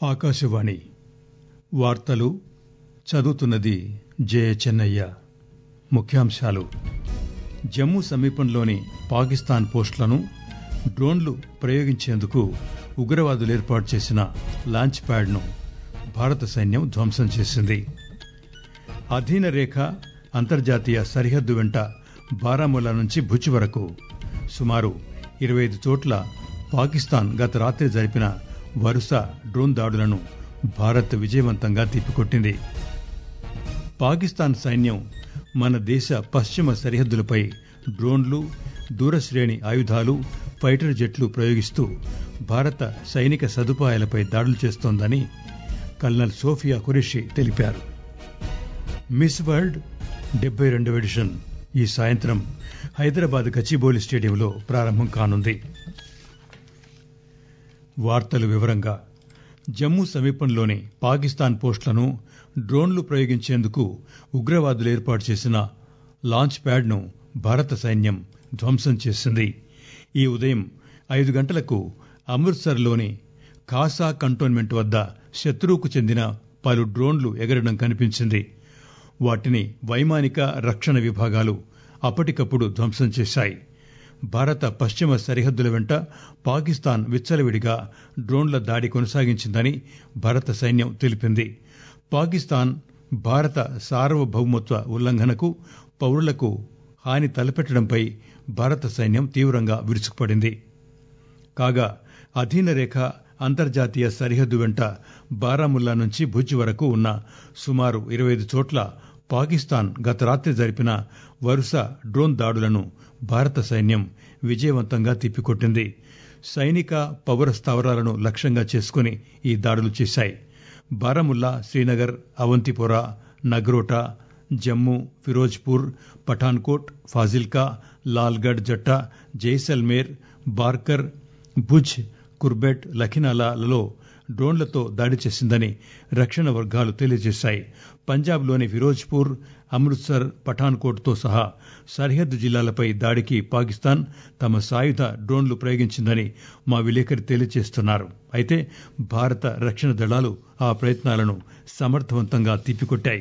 ఆకాశవాణి వార్తలు చదువుతున్నది జే చెన్నయ్య ముఖ్యాంశాలు జమ్మూ సమీపంలోని పాకిస్తాన్ పోస్టులను డ్రోన్లు ప్రయోగించేందుకు ఉగ్రవాదులు ఏర్పాటు చేసిన లాంచ్ ప్యాడ్ ను భారత సైన్యం ధ్వంసం చేసింది అధీన రేఖ అంతర్జాతీయ సరిహద్దు వెంట బారాముల్లా నుంచి భుజ్ వరకు సుమారు ఇరవై ఐదు చోట్ల పాకిస్తాన్ గత రాత్రి జరిపిన వరుస డ్రోన్ దాడులను భారత్ విజయవంతంగా తిప్పికొట్టింది పాకిస్తాన్ సైన్యం మన దేశ పశ్చిమ సరిహద్దులపై డ్రోన్లు దూరశ్రేణి ఆయుధాలు ఫైటర్ జెట్లు ప్రయోగిస్తూ భారత సైనిక సదుపాయాలపై దాడులు చేస్తోందని కల్నల్ సోఫియా ఖురేషి తెలిపారు మిస్ వరల్డ్ డెబ్బై రెండవ ఎడిషన్ ఈ సాయంత్రం హైదరాబాద్ గచ్చిబౌలి స్టేడియంలో ప్రారంభం కానుంది వార్తలు వివరంగా జమ్మూ సమీపంలోని పాకిస్తాన్ పోస్టులను డ్రోన్లు ప్రయోగించేందుకు ఉగ్రవాదులు ఏర్పాటు చేసిన లాంచ్ ప్యాడ్ ను భారత సైన్యం ధ్వంసం చేసింది ఈ ఉదయం ఐదు గంటలకు అమృత్సర్ లోని ఖాసా కంటోన్మెంట్ వద్ద శత్రువుకు చెందిన పలు డ్రోన్లు ఎగరడం కనిపించింది వాటిని వైమానిక రక్షణ విభాగాలు అప్పటికప్పుడు ధ్వంసం చేశాయి భారత పశ్చిమ సరిహద్దుల వెంట పాకిస్తాన్ విచ్చలవిడిగా డ్రోన్ల దాడి కొనసాగించిందని భారత సైన్యం తెలిపింది పాకిస్తాన్ భారత సార్వభౌమత్వ ఉల్లంఘనకు పౌరులకు హాని తలపెట్టడంపై భారత సైన్యం తీవ్రంగా విరుచుకుపడింది కాగా అధీన రేఖ అంతర్జాతీయ సరిహద్దు వెంట బారాముల్లా నుంచి భుజ్ వరకు ఉన్న సుమారు ఇరవై ఐదు చోట్ల పాకిస్తాన్ గత రాత్రి జరిపిన వరుస డ్రోన్ దాడులను భారత సైన్యం విజయవంతంగా తిప్పికొట్టింది సైనిక పౌర స్థావరాలను లక్ష్యంగా చేసుకుని ఈ దాడులు చేశాయి బారాముల్లా శ్రీనగర్ అవంతిపోరా నగ్రోటా జమ్మూ ఫిరోజ్పూర్ పఠాన్కోట్ ఫాజిల్కా లాల్గఢ్ జట్టా జైసల్మేర్ బార్కర్ భుజ్ కుర్బెట్ లఖినాలాలలో డ్రోన్లతో దాడి చేసిందని రక్షణ వర్గాలు తెలియజేశాయి పంజాబ్లోని ఫిరోజ్పూర్ అమృత్సర్ పఠాన్కోట్తో సహా సరిహద్దు జిల్లాలపై దాడికి పాకిస్తాన్ తమ సాయుధ డ్రోన్లు ప్రయోగించిందని మా విలేకరి తెలియజేస్తున్నారు అయితే భారత రక్షణ దళాలు ఆ ప్రయత్నాలను సమర్థవంతంగా తిప్పికొట్టాయి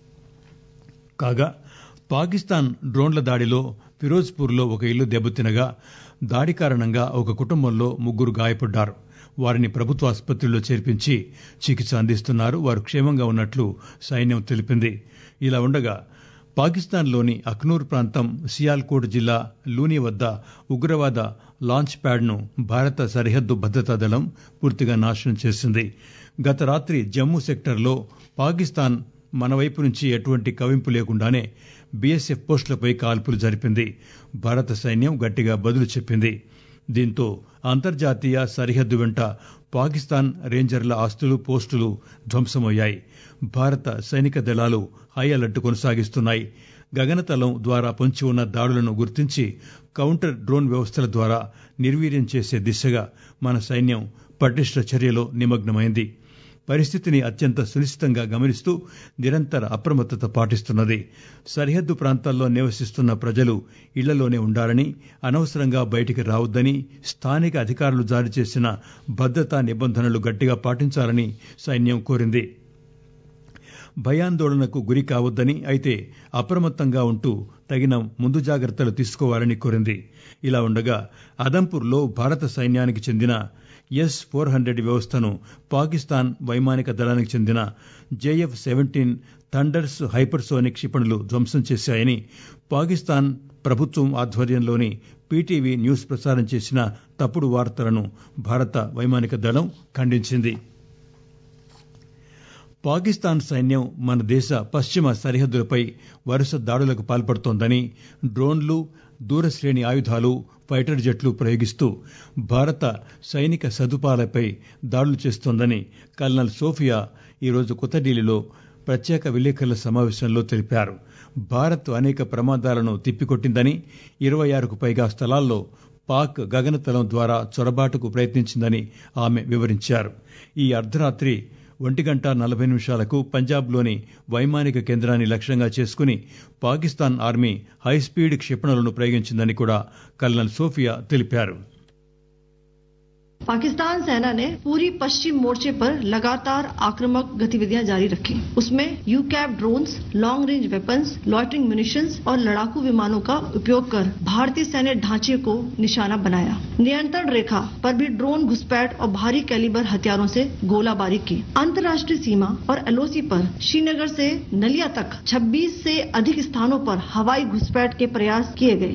కాగా పాకిస్తాన్ డ్రోన్ల దాడిలో ఫిరోజ్పూర్లో ఒక ఇల్లు దెబ్బతినగా దాడి కారణంగా ఒక కుటుంబంలో ముగ్గురు గాయపడ్డారు వారిని ప్రభుత్వ ఆసుపత్రిలో చేర్పించి చికిత్స అందిస్తున్నారు వారు క్షేమంగా ఉన్నట్లు సైన్యం తెలిపింది ఇలా ఉండగా పాకిస్తాన్లోని అఖ్నూర్ ప్రాంతం సియాల్కోట్ జిల్లా లూని వద్ద ఉగ్రవాద లాంచ్ ప్యాడ్ ను భారత సరిహద్దు భద్రతా దళం పూర్తిగా నాశనం చేసింది గత రాత్రి జమ్మూ సెక్టర్లో పాకిస్తాన్ మన వైపు నుంచి ఎటువంటి కవింపు లేకుండానే బీఎస్ఎఫ్ పోస్టులపై కాల్పులు జరిపింది భారత సైన్యం గట్టిగా బదులు చెప్పింది దీంతో అంతర్జాతీయ సరిహద్దు వెంట పాకిస్తాన్ రేంజర్ల ఆస్తులు పోస్టులు ధ్వంసమయ్యాయి భారత సైనిక దళాలు హై అలర్ట్ కొనసాగిస్తున్నాయి గగనతలం ద్వారా పొంచి ఉన్న దాడులను గుర్తించి కౌంటర్ డ్రోన్ వ్యవస్థల ద్వారా నిర్వీర్యం చేసే దిశగా మన సైన్యం పటిష్ట చర్యలో నిమగ్నమైంది పరిస్థితిని అత్యంత సునిశ్చితంగా గమనిస్తూ నిరంతర అప్రమత్తత పాటిస్తున్నది సరిహద్దు ప్రాంతాల్లో నివసిస్తున్న ప్రజలు ఇళ్లలోనే ఉండాలని అనవసరంగా బయటికి రావద్దని స్థానిక అధికారులు జారీ చేసిన భద్రతా నిబంధనలు గట్టిగా పాటించాలని సైన్యం కోరింది భయాందోళనకు గురి కావద్దని అయితే అప్రమత్తంగా ఉంటూ తగిన ముందు జాగ్రత్తలు తీసుకోవాలని కోరింది ఇలా ఉండగా అదంపూర్లో భారత సైన్యానికి చెందిన ఎస్ ఫోర్ హండ్రెడ్ వ్యవస్థను పాకిస్తాన్ వైమానిక దళానికి చెందిన జేఎఫ్ సెవెంటీన్ థండర్స్ హైపర్సోనిక్ క్షిపణులు ధ్వంసం చేశాయని పాకిస్తాన్ ప్రభుత్వం ఆధ్వర్యంలోని పీటీవీ న్యూస్ ప్రసారం చేసిన తప్పుడు వార్తలను భారత వైమానిక దళం ఖండించింది పాకిస్తాన్ సైన్యం మన దేశ పశ్చిమ సరిహద్దులపై వరుస దాడులకు పాల్పడుతోందని డ్రోన్లు దూరశ్రేణి ఆయుధాలు ఫైటర్ జెట్లు ప్రయోగిస్తూ భారత సైనిక సదుపాయాలపై దాడులు చేస్తోందని కల్నల్ సోఫియా ఈరోజు కొత్త ఢిల్లీలో ప్రత్యేక విలేకరుల సమావేశంలో తెలిపారు భారత్ అనేక ప్రమాదాలను తిప్పికొట్టిందని ఇరవై ఆరుకు పైగా స్థలాల్లో పాక్ గగనతలం ద్వారా చొరబాటుకు ప్రయత్నించిందని ఆమె వివరించారు ఈ అర్ధరాత్రి ఒంటి గంట నలభై నిమిషాలకు పంజాబ్లోని వైమానిక కేంద్రాన్ని లక్ష్యంగా చేసుకుని పాకిస్తాన్ ఆర్మీ హైస్పీడ్ క్షిపణులను ప్రయోగించిందని కూడా కల్నల్ సోఫియా తెలిపారు पाकिस्तान सेना ने पूरी पश्चिम मोर्चे पर लगातार आक्रामक गतिविधियां जारी रखी उसमें यू कैप drones long range weapons loitering munitions और लड़ाकू विमानों का उपयोग कर भारतीय सैन्य ढांचे को निशाना बनाया नियंत्रण रेखा पर भी ड्रोन घुसपैठ और भारी कैलिबर हथियारों से गोलाबारी की अंतर्राष्ट्रीय सीमा और एलओसी पर श्रीनगर से नलिया तक 26 से अधिक स्थानों पर हवाई घुसपैठ के प्रयास किए गए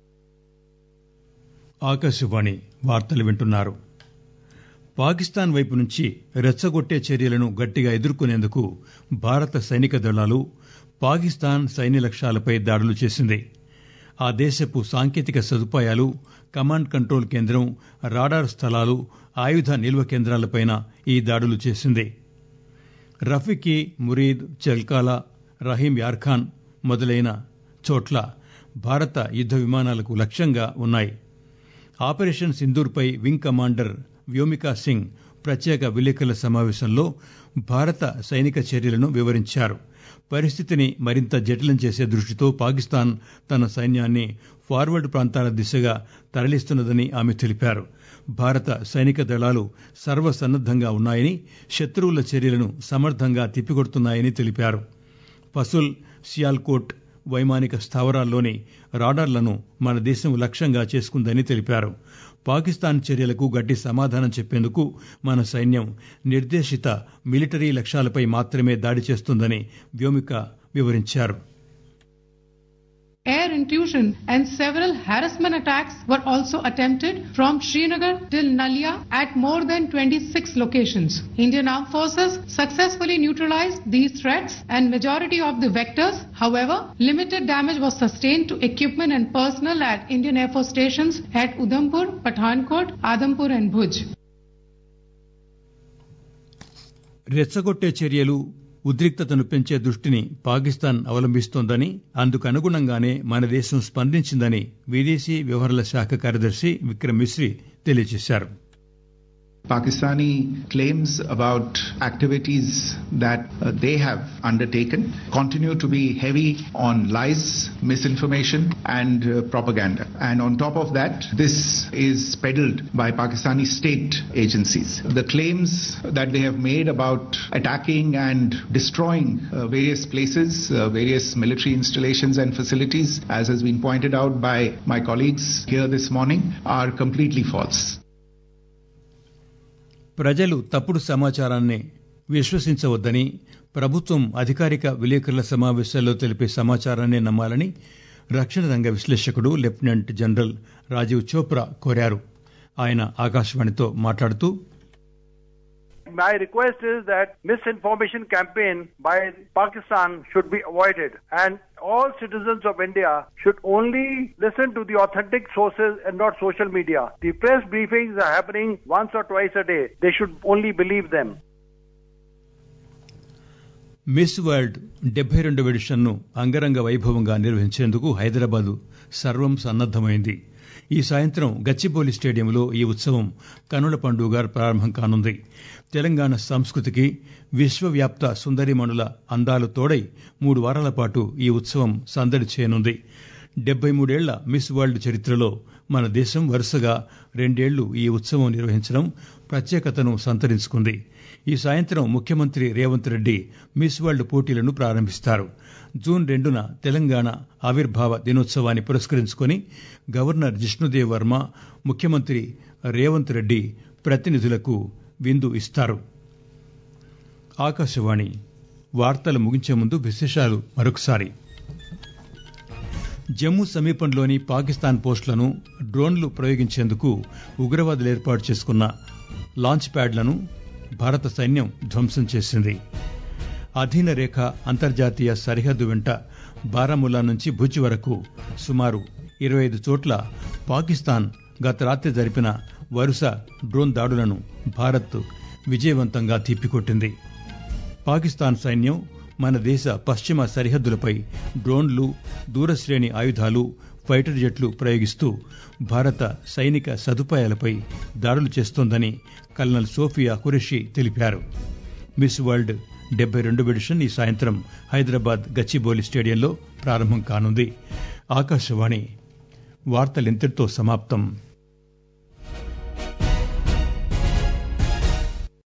ఆకాశవాణి వార్తలు వింటున్నారు పాకిస్తాన్ వైపు నుంచి రెచ్చగొట్టే చర్యలను గట్టిగా ఎదుర్కొనేందుకు భారత సైనిక దళాలు పాకిస్తాన్ సైన్య లక్ష్యాలపై దాడులు చేసింది ఆ దేశపు సాంకేతిక సదుపాయాలు కమాండ్ కంట్రోల్ కేంద్రం రాడార్ స్థలాలు ఆయుధ నిల్వ కేంద్రాలపైన ఈ దాడులు చేసింది రఫీకి మురీద్ చల్కాలా రహీం యార్ఖాన్ మొదలైన చోట్ల భారత యుద్ద విమానాలకు లక్ష్యంగా ఉన్నాయి ఆపరేషన్ సింధూర్పై వింగ్ కమాండర్ వ్యోమికా సింగ్ ప్రత్యేక విలేకరుల సమావేశంలో భారత సైనిక చర్యలను వివరించారు పరిస్థితిని మరింత జటిలం చేసే దృష్టితో పాకిస్తాన్ తన సైన్యాన్ని ఫార్వర్డ్ ప్రాంతాల దిశగా తరలిస్తున్నదని ఆమె తెలిపారు భారత సైనిక దళాలు సర్వసన్నద్దంగా ఉన్నాయని శత్రువుల చర్యలను సమర్థంగా తిప్పికొడుతున్నాయని తెలిపారు పసుల్ సియాల్కోట్ వైమానిక స్థావరాల్లోని రాడార్లను మన దేశం లక్ష్యంగా చేసుకుందని తెలిపారు పాకిస్తాన్ చర్యలకు గట్టి సమాధానం చెప్పేందుకు మన సైన్యం నిర్దేశిత మిలిటరీ లక్ష్యాలపై మాత్రమే దాడి చేస్తుందని వ్యోమిక వివరించారు Air intrusion and several harassment attacks were also attempted from Srinagar till Nalia at more than 26 locations. Indian Armed Forces successfully neutralized these threats and majority of the vectors. However, limited damage was sustained to equipment and personnel at Indian Air Force stations at Udhampur, Pathankot, Adampur and Bhuj. రెచ్చగొట్టే చర్యలు ఉద్రిక్తతను పెంచే దృష్టిని పాకిస్తాన్ అవలంబిస్తోందని అందుకు అనుగుణంగానే మన దేశం స్పందించిందని విదేశీ వ్యవహారాల శాఖ కార్యదర్శి విక్రమ్ మిశ్రీ తెలియజేశారు Pakistani claims about activities that uh, they have undertaken continue to be heavy on lies, misinformation, and uh, propaganda. And on top of that, this is peddled by Pakistani state agencies. The claims that they have made about attacking and destroying uh, various places, uh, various military installations and facilities, as has been pointed out by my colleagues here this morning, are completely false. ప్రజలు తప్పుడు సమాచారాన్ని విశ్వసించవద్దని ప్రభుత్వం అధికారిక విలేకరుల సమావేశాల్లో తెలిపే సమాచారాన్ని నమ్మాలని రక్షణ రంగ విశ్లేషకుడు లెఫ్టినెంట్ జనరల్ రాజీవ్ చోప్రా కోరారు ఆయన ఆకాశవాణితో మాట్లాడుతూ My request is that misinformation campaign by Pakistan should be avoided and all citizens of India should only listen to the authentic sources and not social media. The press briefings are happening once or twice a day. They should only believe them. Miss World డెబ్బై రెండవ ఎడిషన్ను అంగరంగ వైభవంగా నిర్వహించేందుకు హైదరాబాదు సర్వం సన్నద్దమైంది ఈ సాయంత్రం గచ్చిబౌలి స్టేడియంలో ఈ ఉత్సవం కనుల పండుగ ప్రారంభం కానుంది తెలంగాణ సంస్కృతికి విశ్వవ్యాప్త సుందరిమణుల అందాలు తోడై మూడు వారాల పాటు ఈ ఉత్సవం సందడి చేయనుంది డెబ్బై మూడేళ్ల మిస్ వరల్డ్ చరిత్రలో మన దేశం వరుసగా రెండేళ్లు ఈ ఉత్సవం నిర్వహించడం ప్రత్యేకతను సంతరించుకుంది ఈ సాయంత్రం ముఖ్యమంత్రి రేవంత్ రెడ్డి మిస్ వరల్డ్ పోటీలను ప్రారంభిస్తారు జూన్ రెండున తెలంగాణ ఆవిర్భావ దినోత్సవాన్ని పురస్కరించుకొని గవర్నర్ జిష్ణుదేవ్ వర్మ ముఖ్యమంత్రి రేవంత్ రెడ్డి ప్రతినిధులకు విందు ఇస్తారు ఆకాశవాణి వార్తలు ముగించే ముందు విశేషాలు మరొకసారి జమ్మూ సమీపంలోని పాకిస్తాన్ పోస్టులను డ్రోన్లు ప్రయోగించేందుకు ఉగ్రవాదులు ఏర్పాటు చేసుకున్న లాంచ్ ప్యాడ్లను భారత సైన్యం ధ్వంసం చేసింది అధీన రేఖ అంతర్జాతీయ సరిహద్దు వెంట బారాముల్లా నుంచి భుజ్ వరకు సుమారు ఇరవై ఐదు చోట్ల పాకిస్తాన్ గత రాత్రి జరిపిన వరుస డ్రోన్ దాడులను భారత్ విజయవంతంగా తిప్పికొట్టింది పాకిస్తాన్ సైన్యం మన దేశ పశ్చిమ సరిహద్దులపై డ్రోన్లు దూరశ్రేణి ఆయుధాలు ఫైటర్ జెట్లు ప్రయోగిస్తూ భారత సైనిక సదుపాయాలపై దాడులు చేస్తోందని కల్నల్ సోఫియా ఖురేషి తెలిపారు మిస్ వరల్డ్ డెబ్బై రెండు ఎడిషన్ ఈ సాయంత్రం హైదరాబాద్ గచ్చిబౌలి స్టేడియంలో ప్రారంభం కానుంది ఆకాశవాణి వార్తలింతటితో సమాప్తం